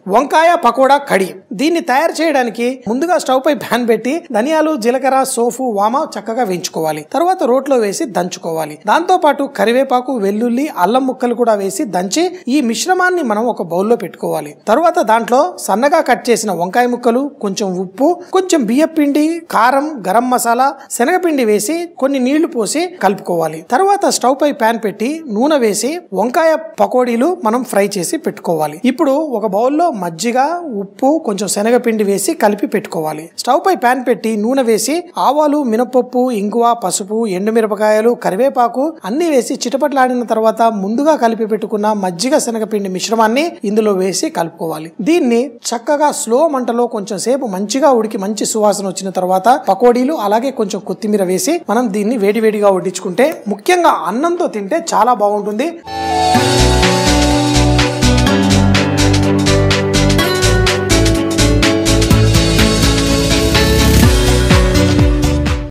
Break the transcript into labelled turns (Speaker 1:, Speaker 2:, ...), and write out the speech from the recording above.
Speaker 1: వంకాయ పకోడా కడి దీన్ని తయారు చేయడానికి ముందుగా స్టవ్ పై ప్యాన్ పెట్టి ధనియాలు జీలకర్ర సోఫు వామ చక్కగా వేయించుకోవాలి తర్వాత రోట్లో వేసి దంచుకోవాలి దాంతో పాటు కరివేపాకు వెల్లుల్లి అల్లం ముక్కలు కూడా వేసి దంచి ఈ మిశ్రమాన్ని మనం ఒక బౌల్లో పెట్టుకోవాలి తర్వాత దాంట్లో సన్నగా కట్ చేసిన వంకాయ ముక్కలు కొంచెం ఉప్పు కొంచెం బియ్యం పిండి కారం గరం మసాలా శనగపిండి వేసి కొన్ని నీళ్లు పోసి కలుపుకోవాలి తర్వాత స్టవ్ పై ప్యాన్ పెట్టి నూనె వేసి వంకాయ పకోడీలు మనం ఫ్రై చేసి పెట్టుకోవాలి ఇప్పుడు ఒక బౌల్లో మజ్జిగ ఉప్పు కొంచెం శనగపిండి వేసి కలిపి పెట్టుకోవాలి స్టవ్ పై ప్యాన్ పెట్టి నూనె వేసి ఆవాలు మినపప్పు ఇంగువ పసుపు ఎండుమిరపకాయలు కరివేపాకు అన్ని వేసి చిటపట్లాడిన తర్వాత ముందుగా కలిపి పెట్టుకున్న మజ్జిగ శనగపిండి మిశ్రమాన్ని ఇందులో వేసి కలుపుకోవాలి దీన్ని చక్కగా స్లో మంటలో కొంచెం సేపు మంచిగా ఉడికి మంచి సువాసన వచ్చిన తర్వాత పకోడీలు అలాగే కొంచెం కొత్తిమీర వేసి మనం దీన్ని వేడివేడిగా వడ్డించుకుంటే ముఖ్యంగా అన్నంతో తింటే చాలా బాగుంటుంది